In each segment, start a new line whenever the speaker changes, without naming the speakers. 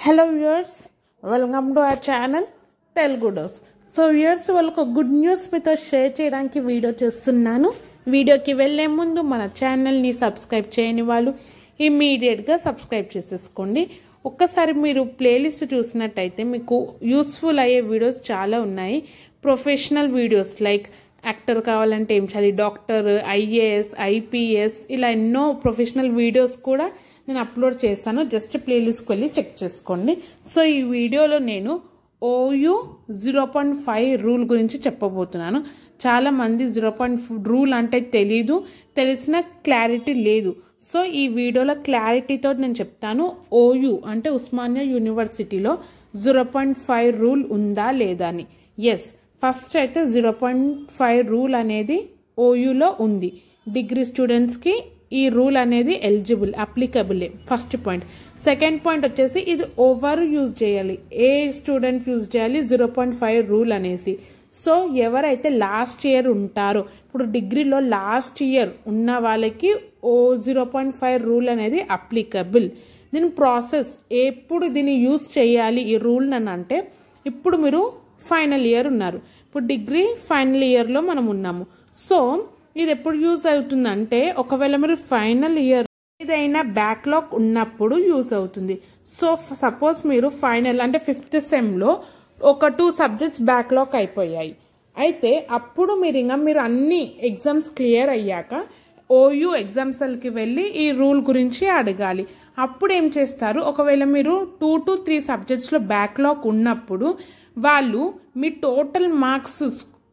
hello viewers welcome to our channel Telugu dose so viewers వాళ్ళకు good news మీతో share చేయడానికి video చేస్తున్నాను వీడియోకి వెళ్ళే ముందు మన ఛానల్ని సబ్స్క్రైబ్ చేయని వాళ్ళు ఇమ్మీడియట్గా సబ్స్క్రైబ్ చేసేసుకోండి ఒక్కసారి మీరు ప్లేలిస్ట్ చూసినట్టయితే మీకు యూస్ఫుల్ అయ్యే వీడియోస్ చాలా ఉన్నాయి ప్రొఫెషనల్ వీడియోస్ లైక్ యాక్టర్ కావాలంటే ఏం చేయాలి డాక్టర్ ఐఏఎస్ ఐపీఎస్ ఇలా ఎన్నో ప్రొఫెషనల్ వీడియోస్ కూడా నేను అప్లోడ్ చేస్తాను జస్ట్ ప్లేలిస్ట్కి వెళ్ళి చెక్ చేసుకోండి సో ఈ వీడియోలో నేను OU zero point five rule గురించి చెప్పబోతున్నాను చాలామంది జీరో పాయింట్ రూల్ అంటే తెలీదు తెలిసిన క్లారిటీ లేదు సో ఈ వీడియోలో క్లారిటీతో నేను చెప్తాను ఓయూ అంటే ఉస్మానియా యూనివర్సిటీలో జీరో పాయింట్ ఫైవ్ రూల్ ఉందా లేదా అని ఎస్ ఫస్ట్ అయితే జీరో పాయింట్ ఫైవ్ రూల్ అనేది ఓయూలో ఉంది డిగ్రీ స్టూడెంట్స్కి ఈ రూల్ అనేది eligible applicable first point second point వచ్చేసి ఇది ఓవర్ యూజ్ చేయాలి ఏ స్టూడెంట్ యూజ్ చేయాలి జీరో పాయింట్ ఫైవ్ రూల్ అనేసి సో ఎవరైతే లాస్ట్ ఇయర్ ఉంటారో ఇప్పుడు డిగ్రీలో లాస్ట్ ఇయర్ ఉన్న వాళ్ళకి ఓ జీరో పాయింట్ ఫైవ్ రూల్ అనేది అప్లికబుల్ దీని ప్రాసెస్ ఎప్పుడు దీన్ని యూజ్ చేయాలి ఈ రూల్ అని అంటే ఇప్పుడు మీరు ఫైనల్ ఇయర్ ఉన్నారు ఇప్పుడు డిగ్రీ ఫైనల్ ఇయర్లో మనం ఉన్నాము సో ఇది ఎప్పుడు యూజ్ అవుతుందంటే ఒకవేళ మీరు ఫైనల్ ఇయర్ ఏదైనా బ్యాక్లాగ్ ఉన్నప్పుడు యూజ్ అవుతుంది సో సపోజ్ మీరు ఫైనల్ అంటే ఫిఫ్త్ సెమ్లో ఒక టూ సబ్జెక్ట్స్ బ్యాక్లాగ్ అయిపోయాయి అయితే అప్పుడు మీరు ఇంకా మీరు అన్ని ఎగ్జామ్స్ క్లియర్ అయ్యాక ఓయూ ఎగ్జామ్స్కి వెళ్ళి ఈ రూల్ గురించి అడగాలి అప్పుడు ఏం చేస్తారు ఒకవేళ మీరు టూ టు త్రీ సబ్జెక్ట్స్లో బ్యాక్లాగ్ ఉన్నప్పుడు వాళ్ళు మీ టోటల్ మార్క్స్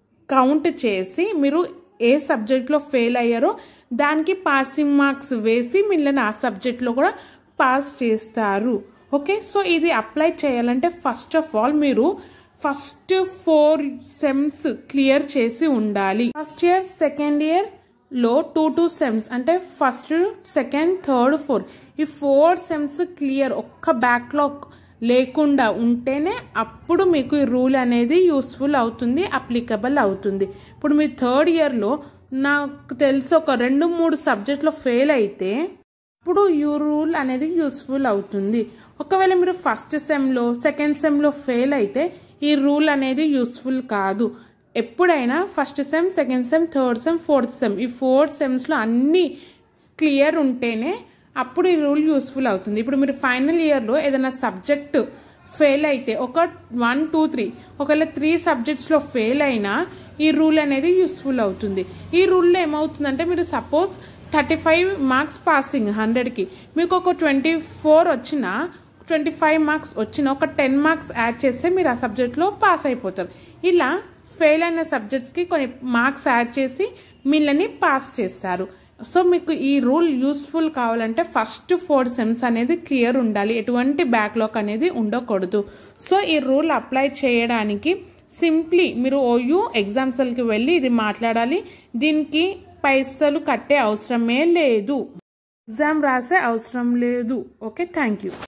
కౌంట్ చేసి మీరు ఏ సబ్జెక్ట్లో ఫెయిల్ అయ్యారో దానికి పాసింగ్ మార్క్స్ వేసి మిమ్మల్ని ఆ సబ్జెక్ట్లో కూడా పాస్ చేస్తారు ఓకే సో ఇది అప్లై చేయాలంటే ఫస్ట్ ఆఫ్ ఆల్ మీరు ఫస్ట్ ఫోర్ సెమ్స్ క్లియర్ చేసి ఉండాలి ఫస్ట్ ఇయర్ సెకండ్ ఇయర్ లో టూ టూ సెమ్స్ అంటే ఫస్ట్ సెకండ్ థర్డ్ ఫోర్త్ ఈ ఫోర్ సెమ్స్ క్లియర్ ఒక్క బ్యాక్లాగ్ లేకుండా ఉంటేనే అప్పుడు మీకు ఈ రూల్ అనేది యూస్ఫుల్ అవుతుంది అప్లికబుల్ అవుతుంది ఇప్పుడు మీ థర్డ్ ఇయర్లో నాకు తెలిసి ఒక రెండు మూడు సబ్జెక్ట్లో ఫెయిల్ అయితే అప్పుడు యూ రూల్ అనేది యూస్ఫుల్ అవుతుంది ఒకవేళ మీరు ఫస్ట్ సెమ్లో సెకండ్ సెమ్లో ఫెయిల్ అయితే ఈ రూల్ అనేది యూస్ఫుల్ కాదు ఎప్పుడైనా first sem second sem third sem fourth sem ఈ ఫోర్ సెమ్స్లో అన్నీ క్లియర్ ఉంటేనే అప్పుడు ఈ రూల్ యూస్ఫుల్ అవుతుంది ఇప్పుడు మీరు ఫైనల్ ఇయర్లో ఏదైనా సబ్జెక్ట్ ఫెయిల్ అయితే ఒక వన్ టూ త్రీ ఒకవేళ త్రీ సబ్జెక్ట్స్లో ఫెయిల్ అయినా ఈ రూల్ అనేది యూస్ఫుల్ అవుతుంది ఈ రూల్లో ఏమవుతుందంటే మీరు suppose thirty five marks passing హండ్రెడ్కి మీకు ఒక ట్వంటీ ఫోర్ వచ్చిన ట్వంటీ ఫైవ్ మార్క్స్ వచ్చిన ఒక టెన్ మార్క్స్ యాడ్ చేస్తే మీరు ఆ సబ్జెక్ట్లో పాస్ అయిపోతారు ఇలా ఫెయిల్ అయిన సబ్జెక్ట్స్కి కొన్ని మార్క్స్ యాడ్ చేసి మిమ్మల్ని పాస్ చేస్తారు సో మీకు ఈ రూల్ యూస్ఫుల్ కావాలంటే ఫస్ట్ ఫోర్ సెమ్స్ అనేది క్లియర్ ఉండాలి ఎటువంటి బ్యాక్లాగ్ అనేది ఉండకూడదు సో ఈ రూల్ అప్లై చేయడానికి సింప్లీ మీరు ఓయూ ఎగ్జామ్స్కి వెళ్ళి ఇది మాట్లాడాలి దీనికి పైసలు కట్టే అవసరమే లేదు ఎగ్జామ్ రాసే అవసరం లేదు ఓకే థ్యాంక్ యూ